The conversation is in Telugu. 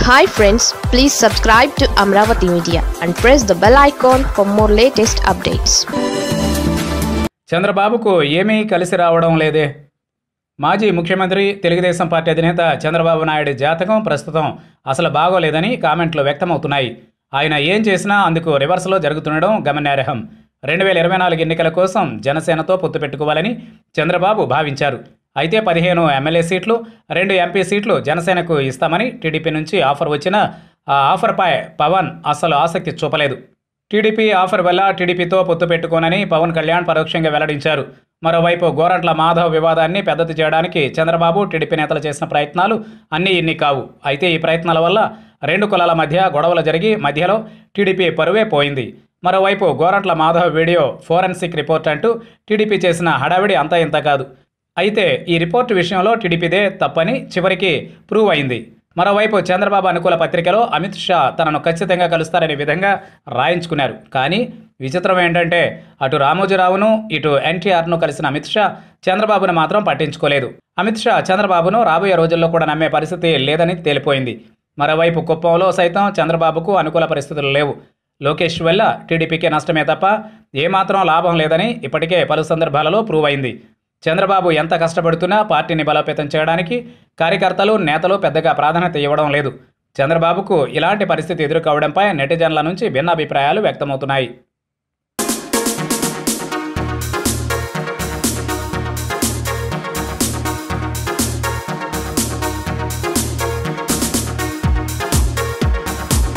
hi friends please subscribe to Amaravati media and press the bell icon for more latest updates చంద్రబాబుకు ఏమీ కలిసి రావడం లేదే మాజీ ముఖ్యమంత్రి తెలుగుదేశం పార్టీ అధినేత చంద్రబాబు నాయుడు జాతకం ప్రస్తుతం అసలు బాగోలేదని కామెంట్లు వ్యక్తమవుతున్నాయి ఆయన ఏం చేసినా అందుకు రివర్స్లో జరుగుతుండడం గమనార్హం రెండు వేల ఇరవై నాలుగు ఎన్నికల కోసం జనసేనతో పొత్తు పెట్టుకోవాలని చంద్రబాబు భావించారు అయితే పదిహేను ఎమ్మెల్యే సీట్లు రెండు ఎంపీ సీట్లు జనసేనకు ఇస్తామని టీడీపీ నుంచి ఆఫర్ వచ్చినా ఆ ఆఫర్పై పవన్ అసలు ఆసక్తి చూపలేదు టీడీపీ ఆఫర్ వల్ల టీడీపీతో పొత్తు పెట్టుకోనని పవన్ కళ్యాణ్ పరోక్షంగా వెల్లడించారు మరోవైపు గోరంట్ల మాధవ్ వివాదాన్ని పెద్దది చేయడానికి చంద్రబాబు టీడీపీ నేతలు చేసిన ప్రయత్నాలు అన్నీ ఇన్ని కావు అయితే ఈ ప్రయత్నాల వల్ల రెండు కులాల మధ్య గొడవలు జరిగి మధ్యలో టీడీపీ పరువే పోయింది మరోవైపు Gorantla Madhav video forensic report అంటూ టీడీపీ చేసిన హడావిడి అంతా ఇంత కాదు అయితే ఈ రిపోర్టు విషయంలో టీడీపీదే తప్పని చివరికి ప్రూవ్ అయింది మరోవైపు చంద్రబాబు అనుకూల పత్రికలో అమిత్ షా తనను ఖచ్చితంగా కలుస్తారనే విధంగా రాయించుకున్నారు కానీ విచిత్రం ఏంటంటే అటు రామోజీరావును ఇటు ఎన్టీఆర్ను కలిసిన అమిత్ షా చంద్రబాబును మాత్రం పట్టించుకోలేదు అమిత్ షా చంద్రబాబును రాబోయే రోజుల్లో కూడా నమ్మే పరిస్థితి లేదని తేలిపోయింది మరోవైపు కుప్పంలో సైతం చంద్రబాబుకు అనుకూల పరిస్థితులు లేవు లోకేష్ వల్ల టీడీపీకి నష్టమే తప్ప ఏమాత్రం లాభం లేదని ఇప్పటికే పలు సందర్భాలలో ప్రూవ్ అయింది చంద్రబాబు ఎంత కష్టపడుతున్నా పార్టీని బలోపేతం చేయడానికి కార్యకర్తలు నేతలు పెద్దగా ప్రాధాన్యత ఇవ్వడం లేదు చంద్రబాబుకు ఇలాంటి పరిస్థితి ఎదుర్కోవడంపై నెటిజన్ల నుంచి భిన్నాభిప్రాయాలు వ్యక్తమవుతున్నాయి